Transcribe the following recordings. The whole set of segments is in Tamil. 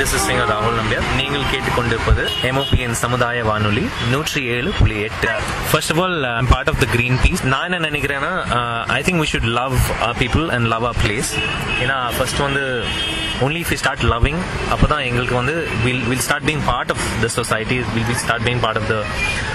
திஸ் இஸ் சிங்கர் ராகுல் நம்பியார் நீங்கள் கேட்டுக்கொண்டிருப்பது எம்ஓபிஎன் சமுதாய வானொலி நூற்றி ஏழு புள்ளி எட்டு first of all part of the green peace நான் என்ன நினைக்கிறேன்னா I think we should love our people and love our place ஏன்னா ஃபர்ஸ்ட் வந்து only if we start loving அப்போ தான் எங்களுக்கு வந்து will will start being part of the society will will start being part of the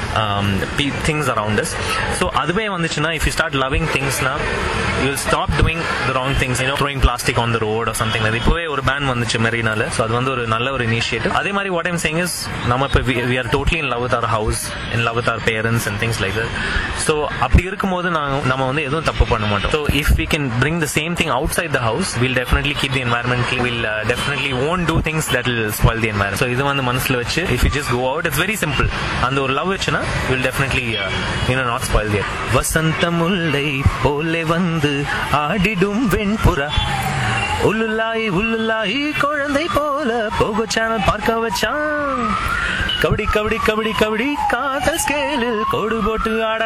things around us so அதுவே வந்துச்சுன்னா இஃப் யூ ஸ்டார்ட் லவ்விங் திங்ஸ்னா you will stop doing the wrong things you know throwing plastic on the road or something அது இப்போவே ஒரு பேன் வந்துச்சு மெரினால ஸோ அது வந்து ஒரு நல்ல ஒரு இனிஷியேட்டிவ் அதே மாதிரி வாட் ஐம் சேங் இஸ் நம்ம இப்போ we are totally in love with our house in love with our parents and things like that so அப்படி இருக்கும்போது நாங்கள் நம்ம வந்து எதுவும் தப்பு பண்ண மாட்டோம் so if we can bring the same thing outside the house will definitely keep the environment will definitely won't do things that will spoil the environment so இது வந்து மனசில் வச்சு if you just go out it's very simple அந்த ஒரு லவ் வச்சுன்னா will definitely you know not spoil their Vasantha Mullai போலே வந்து ஆடிடும் வெண்புறா உள்ளுல்லாய் உள்ளுல்லாய் குழந்தை போல போகோ சேனல் பார்க்க வச்சான் கபடி கபடி கபடி கபடி காதல் ஸ்கேலில் கோடு போட்டு ஆட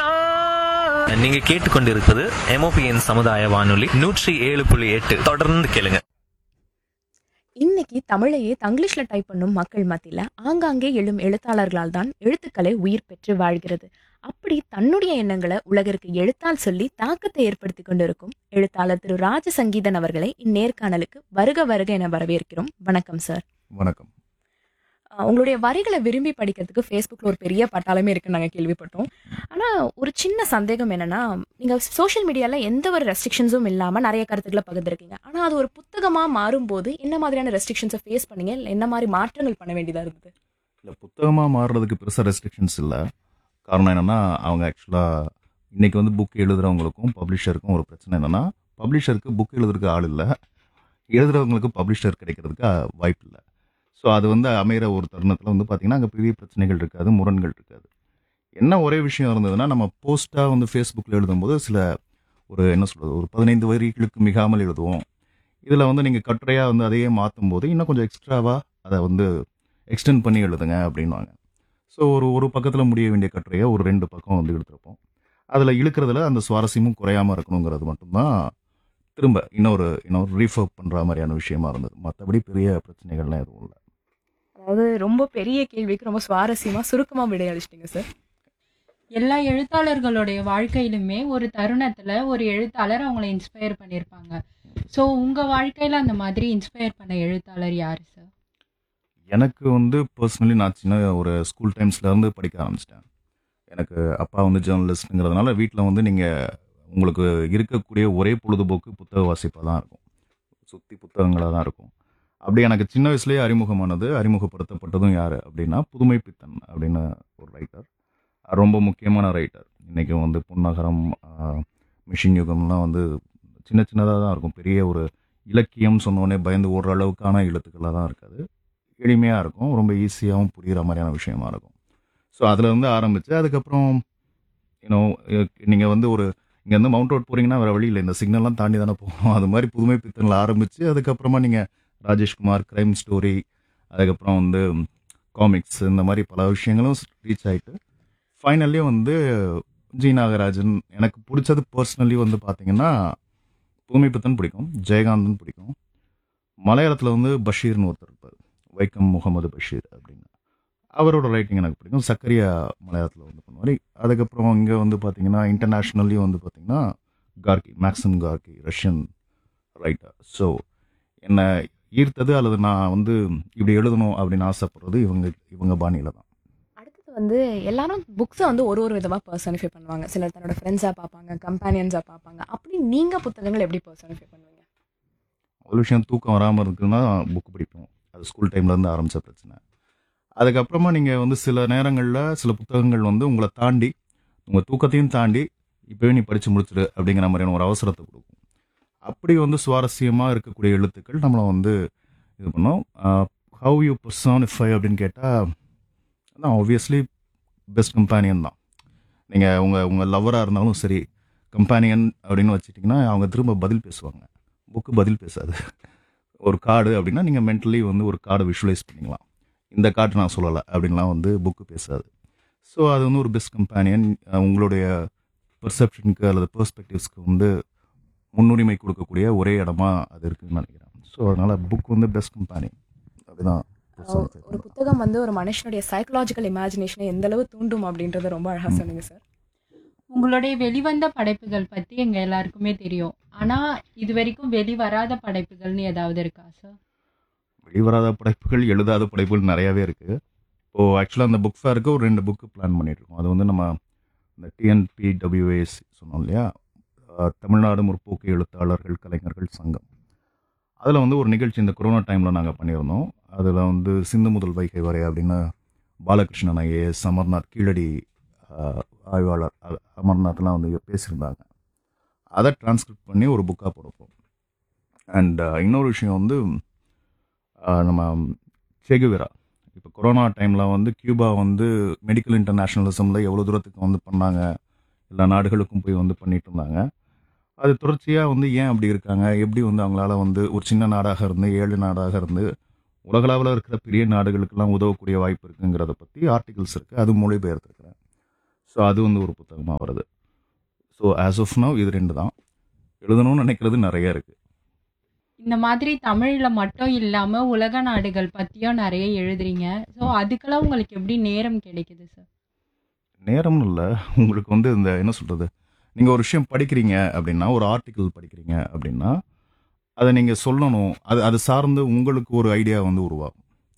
வச்சான் நீங்க கேட்டுக்கொண்டிருப்பது எம்ஓபிஎன் சமுதாய வானொலி நூற்றி ஏழு புள்ளி எட்டு தொடர்ந்து கேளுங்க இன்னைக்கு தமிழையே தங்கிலீஷ்ல டைப் பண்ணும் மக்கள் மத்தியில ஆங்காங்கே எழும் எழுத்தாளர்களால் தான் எழுத்துக்களை உயிர் பெற்று வாழ்கிறது அப்படி தன்னுடைய எண்ணங்களை உலகிற்கு எழுத்தால் சொல்லி தாக்கத்தை ஏற்படுத்தி கொண்டிருக்கும் எழுத்தாளர் திரு ராஜசங்கீதன் அவர்களை இந்நேர்காணலுக்கு வருக வருக என வரவேற்கிறோம் வணக்கம் சார் வணக்கம் அஹ் உங்களுடைய வரிகளை விரும்பி படிக்கிறதுக்கு ஃபேஸ்புக்கில் ஒரு பெரிய பட்டாளமே இருக்குன்னு நாங்கள் கேள்விப்பட்டோம் ஆனால் ஒரு சின்ன சந்தேகம் என்னன்னா நீங்கள் சோஷியல் மீடியாவில் எந்த ஒரு ரெஸ்ட்ரிக்ஷன்ஸும் இல்லாமல் நிறைய கருத்துக்களை பகிர்ந்துருக்கீங்க ஆனால் அது ஒரு புத்தகமாக மாறும்போது என்ன மாதிரியான ரெஸ்ட்ரிக்ஷன்ஸை ஃபேஸ் பண்ணீங்க இல்லை என்ன மாதிரி மாற்றங்கள் பண்ண வேண்டியதாக இருந்தது இல்லை புத்தகமாக மாறுறதுக்கு பெருசாக ரெஸ்ட்ரிக்ஷன்ஸ் இல்லை காரணம் என்னென்னா அவங்க ஆக்சுவலாக இன்னைக்கு வந்து புக் எழுதுறவங்களுக்கும் பப்ளிஷருக்கும் ஒரு பிரச்சனை என்னென்னா பப்ளிஷருக்கு புக் எழுதுறதுக்கு ஆள் இல்லை எழுதுறவங்களுக்கு பப்ளிஷர் கிடைக்கிறதுக்கு அஹ், வாய்ப்பு இல்லை ஸோ அது வந்து அமைகிற ஒரு தருணத்தில் வந்து பார்த்திங்கன்னா அங்கே பெரிய பிரச்சனைகள் இருக்காது முரண்கள் இருக்காது என்ன ஒரே விஷயம் இருந்ததுன்னா நம்ம போஸ்ட்டாக வந்து ஃபேஸ்புக்கில் எழுதும்போது சில ஒரு என்ன சொல்கிறது ஒரு பதினைந்து வரிகளுக்கு மிகாமல் எழுதுவோம் இதில் வந்து நீங்கள் கட்டுரையாக வந்து அதையே மாற்றும் போது இன்னும் கொஞ்சம் எக்ஸ்ட்ராவாக அதை வந்து எக்ஸ்டெண்ட் பண்ணி எழுதுங்க அப்படின்வாங்க ஸோ ஒரு ஒரு பக்கத்தில் முடிய வேண்டிய கட்டுரையை ஒரு ரெண்டு பக்கம் வந்து எடுத்திருப்போம் அதில் இழுக்கிறதுல அந்த சுவாரஸ்யமும் குறையாமல் இருக்கணுங்கிறது மட்டும்தான் திரும்ப இன்னொரு இன்னொரு ரீஃபர் பண்ணுற மாதிரியான விஷயமா இருந்தது மற்றபடி பெரிய பிரச்சனைகள்லாம் எதுவும் இல்லை அதாவது ரொம்ப பெரிய கேள்விக்கு ரொம்ப சுவாரஸ்யமாக சுருக்கமாக விடையளிச்சிட்டிங்க சார் எல்லா எழுத்தாளர்களுடைய வாழ்க்கையிலுமே ஒரு தருணத்துல ஒரு எழுத்தாளர் அவங்கள இன்ஸ்பயர் பண்ணியிருப்பாங்க ஸோ உங்க வாழ்க்கையில அந்த மாதிரி இன்ஸ்பயர் பண்ண எழுத்தாளர் யாரு சார் எனக்கு வந்து பர்சனலி நான் சின்ன ஒரு ஸ்கூல் டைம்ஸ்லேருந்து படிக்க ஆரம்பிச்சிட்டேன் எனக்கு அப்பா வந்து ஜேர்னலிஸ்ட்டுங்கிறதுனால வீட்டில் வந்து நீங்கள் உங்களுக்கு இருக்கக்கூடிய ஒரே பொழுதுபோக்கு புத்தக வாசிப்பாக தான் இருக்கும் சுற்றி புத்தகங்களாக தான் இருக்கும் அப்படி எனக்கு சின்ன வயசுலேயே அறிமுகமானது அறிமுகப்படுத்தப்பட்டதும் யார் அப்படின்னா புதுமை பித்தன் அப்படின்னு ஒரு ரைட்டர் ரொம்ப முக்கியமான ரைட்டர் இன்றைக்கும் வந்து புன்னகரம் ஆஹ், மிஷின் யுகம்லாம் வந்து சின்ன சின்னதாக தான் இருக்கும் பெரிய ஒரு இலக்கியம் சொன்னோடனே பயந்து ஓடுற அளவுக்கான எழுத்துக்களாக தான் இருக்காது எளிமையாக இருக்கும் ரொம்ப ஈஸியாகவும் புரிகிற மாதிரியான விஷயமா இருக்கும் ஸோ அதில் இருந்து ஆரம்பித்து அதுக்கப்புறம் யூனோ நீங்கள் வந்து ஒரு இங்கேருந்து மவுண்ட் ரோட் போகிறீங்கன்னா வேறு வழி இல்லை இந்த சிக்னல்லாம் தாண்டி தானே போகணும் அது மாதிரி புதுமை பித்தனில் ஆரம்பித்து அதுக்கப்புறமா நீங்கள் ராஜேஷ்குமார் க்ரைம் ஸ்டோரி அதுக்கப்புறம் வந்து காமிக்ஸ் இந்த மாதிரி பல விஷயங்களும் ரீச் ஆகிட்டு ஃபைனல்லி வந்து ஜி நாகராஜன் எனக்கு பிடிச்சது பர்சனலி வந்து பார்த்தீங்கன்னா புதுமை பித்தன் பிடிக்கும் ஜெயகாந்தன் பிடிக்கும் மலையாளத்தில் வந்து பஷீர்னு ஒருத்தர் இருப்பார் வைக்கம் முகமது பஷீர் அப்படின்னு அவரோட ரைட்டிங் எனக்கு பிடிக்கும் சக்கரியா மலையாளத்தில் வந்து பண்ணுவார் அதுக்கப்புறம் இங்கே வந்து பார்த்தீங்கன்னா இன்டர்நேஷ்னல்லையும் வந்து பார்த்தீங்கன்னா Gorky Maxim Gorky Russian writer so என்னை ஈர்த்தது அல்லது நான் வந்து இப்படி எழுதணும் அப்படின்னு ஆசைப்படுறது இவங்க இவங்க பாணியில் தான் அடுத்தது வந்து எல்லாரும் புக்ஸை வந்து ஒரு ஒரு விதமாக பர்சனிஃபை பண்ணுவாங்க சிலர் தன்னோட ஃப்ரெண்ட்ஸாக பார்ப்பாங்க கம்பேனியன்ஸாக பார்ப்பாங்க அப்படி நீங்கள் புத்தகங்கள் எப்படி பர்சனிஃபை பண்ணுவீங்க ஒரு விஷயம் தூக்கம் வராமல் இருக்குன்னா புக் படிப்போம் அது ஸ்கூல் டைம்லேருந்து ஆரம்பித்த பிரச்சனை அதுக்கப்புறமா நீங்கள் வந்து சில நேரங்களில் சில புத்தகங்கள் வந்து உங்களை தாண்டி உங்கள் தூக்கத்தையும் தாண்டி இப்போவே நீ படித்து முடிச்சிடு அப்படிங்கிற மாதிரியான ஒரு அவசரத்தை கொடுக்கும் அப்படி வந்து சுவாரஸ்யமாக இருக்கக்கூடிய எழுத்துக்கள் நம்மளை வந்து இது பண்ணோம் ஹவ் யூ பர்சானிஃபை அப்படின்னு கேட்டால் அதான் ஆப்வியஸ்லி பெஸ்ட் கம்பேனியன் தான் நீங்கள் உங்கள் உங்கள் லவ்வராக இருந்தாலும் சரி கம்பேனியன் அப்படின்னு வச்சுட்டிங்கன்னா அவங்க திரும்ப பதில் பேசுவாங்க புக்கு பதில் பேசாது ஒரு கார்டு அப்படின்னா நீங்கள் மென்டலி வந்து ஒரு கார்டை விஷுவலைஸ் பண்ணிக்கலாம் இந்த கார்டு நான் சொல்லலை அப்படின்லாம் வந்து புக்கு பேசாது ஸோ அது வந்து ஒரு பெஸ்ட் கம்பேனியன் உங்களுடைய பெர்செப்ஷனுக்கு அல்லது பெர்ஸ்பெக்டிவ்ஸ்க்கு வந்து முன்னுரிமை கொடுக்கக்கூடிய ஒரே இடமா அது இருக்குன்னு நினைக்கிறேன் ஸோ அதனால் புக் வந்து பெஸ்ட் கம்பேனியன் அப்படிதான் அஹ், ஒரு புத்தகம் வந்து ஒரு மனுஷனுடைய சைக்கலாஜிக்கல் இமேஜினேஷனை எந்த அளவு தூண்டும் அப்படின்றத ரொம்ப அழகா சொன்னீங்க சார் உங்களுடைய வெளிவந்த படைப்புகள் பத்தி எங்க எல்லாருக்குமே தெரியும் ஆனா இது வரைக்கும் வெளிவராத படைப்புகள்னு ஏதாவது இருக்கா சார் வெளிவராத படைப்புகள் எழுதாத படைப்புகள் நிறையாவே இருக்கு இப்போ ஆக்சுவலாக அந்த புக் ஃபேருக்கு ஒரு ரெண்டு புக்கு பிளான் பண்ணிட்டு இருக்கோம் அது வந்து நம்ம இந்த டிஎன்பி டபிள்யூஎஸ் சொன்னோம் இல்லையா அஹ், தமிழ்நாடு முற்போக்கு எழுத்தாளர்கள் கலைஞர்கள் சங்கம் அதில் வந்து ஒரு நிகழ்ச்சி இந்த கொரோனா டைமில் நாங்கள் பண்ணியிருந்தோம் அதில் வந்து சிந்து முதல் வைகை வரை அப்படின்னு பாலகிருஷ்ணன் ஐஏஎஸ் அமர்நாத் கீழடி அஹ், ஆய்வாளர் அ- அமர்நாத்லாம் வந்து பேசியிருந்தாங்க அதை டிரான்ஸ்கிரிப்ட் பண்ணி ஒரு புக்காக போடுப்போம் அண்ட் இன்னொரு விஷயம் வந்து ஆஹ் நம்ம செகுவிரா இப்போ கொரோனா டைமில் வந்து கியூபா வந்து மெடிக்கல் இன்டர்நேஷ்னலிசமில் எவ்வளோ தூரத்துக்கு வந்து பண்ணாங்க எல்லா நாடுகளுக்கும் போய் வந்து பண்ணிட்டு இருந்தாங்க அது தொடர்ச்சியாக வந்து ஏன் அப்படி இருக்காங்க எப்படி வந்து அவங்களால வந்து ஒரு சின்ன நாடாக இருந்து ஏழு நாடாக இருந்து உலகளவில் இருக்கிற பெரிய நாடுகளுக்கெல்லாம் உதவக்கூடிய வாய்ப்பு இருக்குங்கிறத பற்றி ஆர்டிகல்ஸ் இருக்குது அது மொழிபெயர்த்துருக்கிறேன் ஸோ அது வந்து ஒரு புத்தகமாக வருது ஸோ ஆஸ் ஆஃப் நவ் இது ரெண்டு தான் எழுதணும்னு நினைக்கிறது நிறைய இருக்குது இந்த மாதிரி தமிழ்ல மட்டும் இல்லாம உலக நாடுகள் பத்தியும் நிறைய எழுதுறீங்க ஸோ அதுக்கெல்லாம் உங்களுக்கு எப்படி நேரம் கிடைக்குது சார் நேரம்னு இல்லை உங்களுக்கு வந்து இந்த என்ன சொல்கிறது நீங்கள் ஒரு விஷயம் படிக்கிறீங்க அப்படின்னா ஒரு ஆர்டிக்கிள் படிக்கிறீங்க அப்படின்னா அதை நீங்கள் சொல்லணும் அது அது சார்ந்து உங்களுக்கு ஒரு ஐடியா வந்து உருவாகும்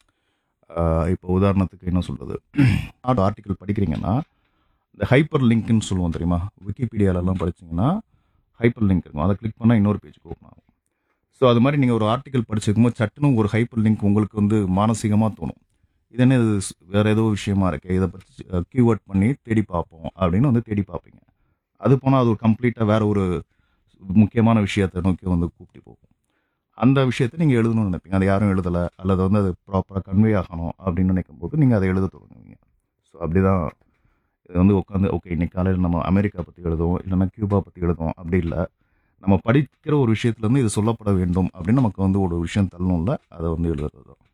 ஆஹ் இப்போ உதாரணத்துக்கு என்ன சொல்கிறது ஆர்டிக்கிள் படிக்கிறீங்கன்னா இந்த ஹைப்பர் லிங்க்னு சொல்லுவோம் தெரியுமா விக்கிபீடியாலெல்லாம் படிச்சீங்கன்னா ஹைப்பர் லிங்க் இருக்கும் அதை கிளிக் பண்ணால் இன்னொரு பேஜுக்கு ஓப்பன் ஆகும் ஸோ அது மாதிரி நீங்கள் ஒரு ஆர்டிக்கல் படிச்சிருக்கும்போது சட்டுன்னு ஒரு ஹைப்பர் லிங்க் உங்களுக்கு வந்து மானசீகமாக தோணும் இது என்ன இது ஸ்- வேற ஏதோ விஷயமா இருக்கு இதை பற்றி கீவேர்ட் பண்ணி தேடி பார்ப்போம் அப்படின்னு வந்து தேடி பார்ப்பீங்க அது போனால் அது ஒரு கம்ப்ளீட்டாக வேற ஒரு முக்கியமான விஷயத்தை நோக்கி வந்து கூப்பிட்டு போகும் அந்த விஷயத்தை நீங்கள் எழுதணும்னு நினைப்பீங்க அதை யாரும் எழுதலை அல்லது வந்து அது ப்ராப்பராக கன்வே ஆகணும் அப்படின்னு நினைக்கும் போது நீங்கள் அதை எழுத தொடங்குவீங்க ஸோ அப்படிதான் இது வந்து உட்காந்து ஓகே இன்னைக்கு காலையில் நம்ம அமெரிக்கா பற்றி எழுதுவோம் இல்லைன்னா கியூபா பற்றி எழுதுவோம் அப்படி இல்லை நம்ம படிக்கிற ஒரு விஷயத்துலேருந்து இது சொல்லப்பட வேண்டும் அப்படின்னு நமக்கு வந்து ஒரு விஷயம் தள்ளணும்ல அதை வந்து எழுதுறது தான்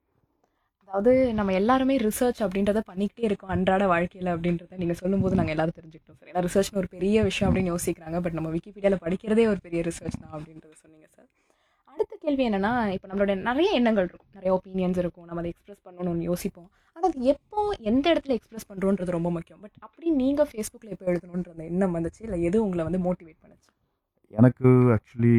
அதாவது நம்ம எல்லாருமே ரிசர்ச் அப்படின்றத பண்ணிக்கிட்டே இருக்கோம் அன்றாட வாழ்க்கையில் அப்படின்றத நீங்கள் சொல்லும்போது நாங்கள் எல்லாரும் தெரிஞ்சுக்கிட்டோம் சார் ஏன்னா ரிசர்ச்னு ஒரு பெரிய விஷயம் அப்படின்னு யோசிக்கிறாங்க பட் நம்ம விக்கிபீடியாவில் படிக்கிறதே ஒரு பெரிய ரிசர்ச் தான் அப்படின்றத சொன்னீங்க சார் அடுத்த கேள்வி என்னன்னா இப்போ நம்மளோட நிறைய எண்ணங்கள் இருக்கும் நிறைய ஒப்பீனியன்ஸ் இருக்கும் நம்ம அதை எக்ஸ்பிரஸ் பண்ணணும்னு யோசிப்போம் ஆனால் அது எப்போ எந்த இடத்துல எக்ஸ்பிரஸ் பண்ணுறோன்றது ரொம்ப முக்கியம் பட் அப்படி நீங்கள் ஃபேஸ்புக்கில் எப்போ எழுதணுன்ற அந்த எண்ணம் வந்துச்சு இல்லை எது உங்களை வந்து மோட்டிவேட் பண்ணுச்சு எனக்கு ஆக்சுவலி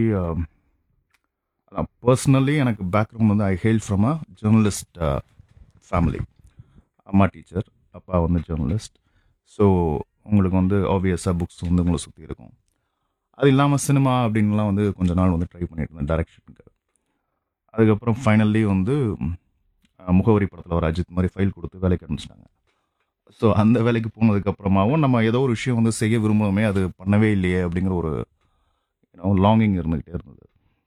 பர்சனலி எனக்கு பேக்ரவுண்ட் வந்து I hail from a journalist family அம்மா டீச்சர் அப்பா வந்து ஜேர்னலிஸ்ட் ஸோ உங்களுக்கு வந்து ஆப்வியஸாக புக்ஸ் வந்து உங்களை சுற்றி இருக்கும் அது இல்லாமல் சினிமா அப்படின்லாம் வந்து கொஞ்ச நாள் வந்து ட்ரை பண்ணிட்டு இருந்தேன் டைரக்ஷனுக்கு அதுக்கப்புறம் ஃபைனல்லி வந்து அஹ், முகவரி படத்தில் ஒரு அஜித் மாதிரி ஃபைல் கொடுத்து வேலைக்கு அனுப்பிச்சிட்டாங்க ஸோ அந்த வேலைக்கு போனதுக்கப்புறமாவும் நம்ம ஏதோ ஒரு விஷயம் வந்து செய்ய விரும்புவோமே அது பண்ணவே இல்லையே அப்படிங்கிற ஒரு லாங்கிங் இருந்துக்கிட்டே இருந்தது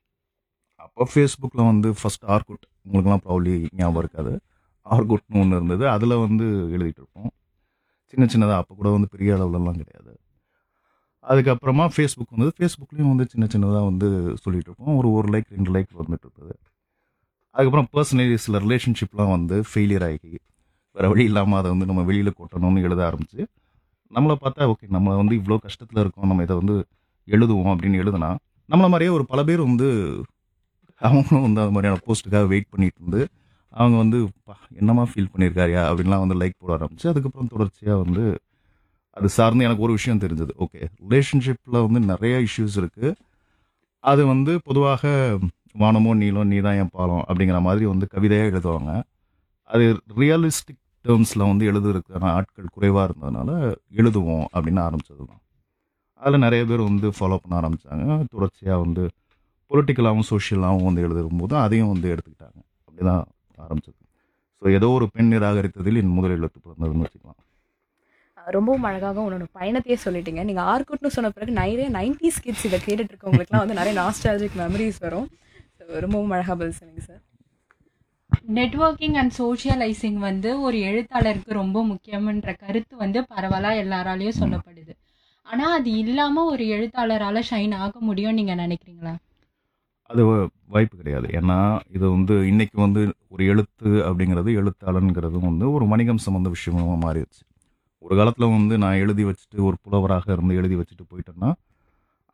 அப்போ ஃபேஸ்புக்கில் வந்து ஃபர்ஸ்ட் ஆர்குட் உங்களுக்குலாம் ப்ராப்ளி ஞாபகம் இருக்காது ஆர்குட்னு ஒன்று இருந்தது அதில் வந்து எழுதிட்டு இருப்போம் சின்ன சின்னதாக அப்போ கூட வந்து பெரிய அளவுலலாம் கிடையாது அதுக்கப்புறமா ஃபேஸ்புக் வந்தது ஃபேஸ்புக்லேயும் வந்து சின்ன சின்னதாக வந்து சொல்லிட்டு இருப்போம் ஒரு ஒரு லைக் ரெண்டு லைக் வந்துட்டு இருந்தது அதுக்கப்புறம் பர்சனலி சில ரிலேஷன்ஷிப்லாம் வந்து ஃபெயிலியர் ஆகி வேறு வழி இல்லாமல் அதை வந்து நம்ம வெளியில் கொட்டணும்னு எழுத ஆரம்பிச்சு நம்மளை பார்த்தா ஓகே நம்ம வந்து இவ்வளோ கஷ்டத்தில் இருக்கோம் நம்ம இதை வந்து எழுதுவோம் அப்படின்னு எழுதுனா நம்மள மாதிரியே ஒரு பல பேர் வந்து அவங்களும் வந்து அது மாதிரியான போஸ்ட்டுக்காக வெயிட் பண்ணிட்டு இருந்து அவங்க வந்து "பா, என்னமா ஃபீல் பண்ணியிருக்காரியா அப்படின்லாம் வந்து லைக் போட ஆரம்பிச்சு அதுக்கப்புறம் தொடர்ச்சியாக வந்து அது சார்ந்து எனக்கு ஒரு விஷயம் தெரிஞ்சது ஓகே ரிலேஷன்ஷிப்பில் வந்து நிறைய இஷ்யூஸ் இருக்குது அது வந்து பொதுவாக வானமோ நீளம் நீ தான் என் பாலம் அப்படிங்கிற மாதிரி வந்து கவிதையாக எழுதுவாங்க அது ரியலிஸ்டிக் டேர்ம்ஸில் வந்து எழுதுறதுக்கான ஆட்கள் குறைவாக இருந்ததுனால எழுதுவோம் அப்படின்னு ஆரம்பிச்சது தான் அதில் நிறைய பேர் வந்து ஃபாலோ பண்ண ஆரம்பித்தாங்க தொடர்ச்சியாக வந்து பொலிட்டிக்கலாகவும் சோஷியலாகவும் வந்து எழுதும்போது அதையும் வந்து எடுத்துக்கிட்டாங்க அப்படிதான் ஆரம்பிச்சது ஸோ ஏதோ ஒரு பெண் நிராகரித்ததில் என் முதல் எழுத்து பிறந்ததுன்னு வச்சுக்கலாம் ரொம்பவும் அழகாக உன்னோட பயணத்தையே சொல்லிட்டீங்க நீங்கள் ஆர்குட்னு சொன்ன பிறகு நிறைய நைன்டிஸ் கிட்ஸ் இதை கேட்டுட்டு இருக்கவங்களுக்குலாம் வந்து நிறைய நாஸ்டாலஜிக் மெமரிஸ் வரும் So, ரொம்பவும் அழகாக பதில் சொன்னீங்க சார் நெட்வொர்க்கிங் அண்ட் சோஷியலைசிங் வந்து ஒரு எழுத்தாளருக்கு ரொம்ப முக்கியம்ன்ற கருத்து வந்து பரவலா எல்லாராலையும் சொல்லப்படுது ஆனா அது இல்லாம ஒரு எழுத்தாளரால ஷைன் ஆக முடியும் நீங்க நினைக்கிறீங்களா அது வ- வாய்ப்பு கிடையாது ஏன்னா இது வந்து இன்னைக்கு வந்து ஒரு எழுத்து அப்படிங்கிறது எழுத்தாளனுங்கிறது வந்து ஒரு வணிகம் சம்மந்த விஷயமா மாறிடுச்சு ஒரு காலத்தில் வந்து நான் எழுதி வச்சுட்டு ஒரு புலவராக இருந்து எழுதி வச்சுட்டு போயிட்டேன்னா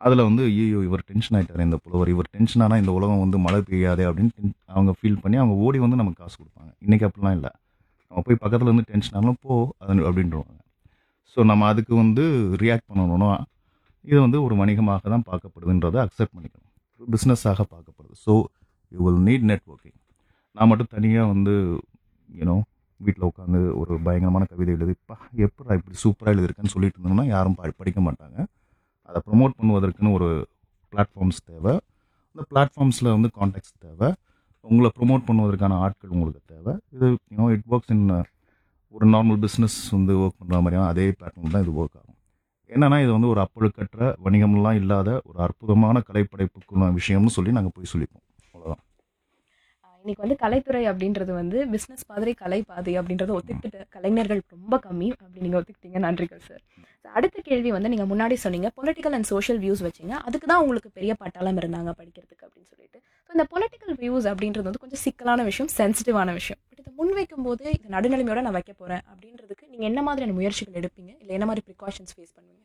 அதில் வந்து ஐயோ இவர் டென்ஷன் ஆகிட்டார் இந்த புலவர் இவர் டென்ஷன் ஆனால் இந்த உலகம் வந்து மழை பெய்யாதே அப்படின்னு ten- அவங்க ஃபீல் பண்ணி அவங்க ஓடி வந்து நமக்கு காசு கொடுப்பாங்க இன்றைக்கி அப்படிலாம் இல்லை நம்ம போய் பக்கத்தில் இருந்து டென்ஷன் ஆனாலும் போ அது அப்படின்றவாங்க ஸோ நம்ம அதுக்கு வந்து ரியாக்ட் பண்ணணும்னா இது வந்து ஒரு வணிகமாக தான் பார்க்கப்படுதுன்றதை அக்செப்ட் பண்ணிக்கணும் பிஸ்னஸாக பார்க்கப்படுது so you will need networking நான் மட்டும் தனியாக வந்து யூனோ வீட்டில் உட்காந்து ஒரு பயங்கரமான கவிதை எழுதிப்பா எப்படா இப்படி சூப்பராக எழுதியிருக்கேன்னு சொல்லிட்டு இருந்தோம்னா யாரும் ப- படிக்க மாட்டாங்க அதை ப்ரொமோட் பண்ணுவதற்குன்னு ஒரு பிளாட்ஃபார்ம்ஸ் தேவை அந்த பிளாட்ஃபார்ம்ஸில் வந்து கான்டாக்ட்ஸ் தேவை உங்களை ப்ரொமோட் பண்ணுவதற்கான ஆட்கள் உங்களுக்கு தேவை இது யூனோ இட் ஒர்க்ஸ் இன் ஒரு நார்மல் பிஸ்னஸ் வந்து ஒர்க் பண்ணுற மாதிரியான அதே பேட்டர்ன் தான் இது ஒர்க் ஆகும் என்னன்னா இது வந்து ஒரு அப்பழுக்கற்ற வணிகம்லாம் இல்லாத ஒரு அற்புதமான கலைப்படைப்புக்குள்ள விஷயம்னு சொல்லி நாங்கள் போய் சொல்லிப்போம் அவ்வளோதான் ஆஹ் இன்னைக்கு வந்து கலைத்துறை அப்படின்றது வந்து பிஸ்னஸ் பாதிரி கலை பாதி அப்படின்றத ஒத்துக்கிட்ட கலைஞர்கள் ரொம்ப கம்மி அப்படி நீங்கள் ஒத்துக்கிட்டீங்க நன்றிகள் சார் அடுத்த கேள்வி வந்து நீங்கள் முன்னாடி சொன்னீங்க பொலிட்டிக்கல் அண்ட் சோஷியல் வியூஸ் வச்சீங்க அதுக்கு தான் உங்களுக்கு பெரிய பட்டாளம் இருந்தாங்க படிக்கிறதுக்கு அப்படின்னு சொல்லிட்டு ஸோ இந்த பொலிட்டிக்கல் வியூஸ் அப்படின்றது வந்து கொஞ்சம் சிக்கலான விஷயம் சென்சிட்டிவான விஷயம் பட் இதை முன்வைக்கும் போது இது நடுநிலைமையோட நான் வைக்க போகிறேன் அப்படின்றதுக்கு நீங்கள் என்ன மாதிரியான முயற்சிகள் எடுப்பீங்க இல்லை என்ன மாதிரி ப்ரிகாஷன்ஸ் ஃபேஸ் பண்ணுவீங்க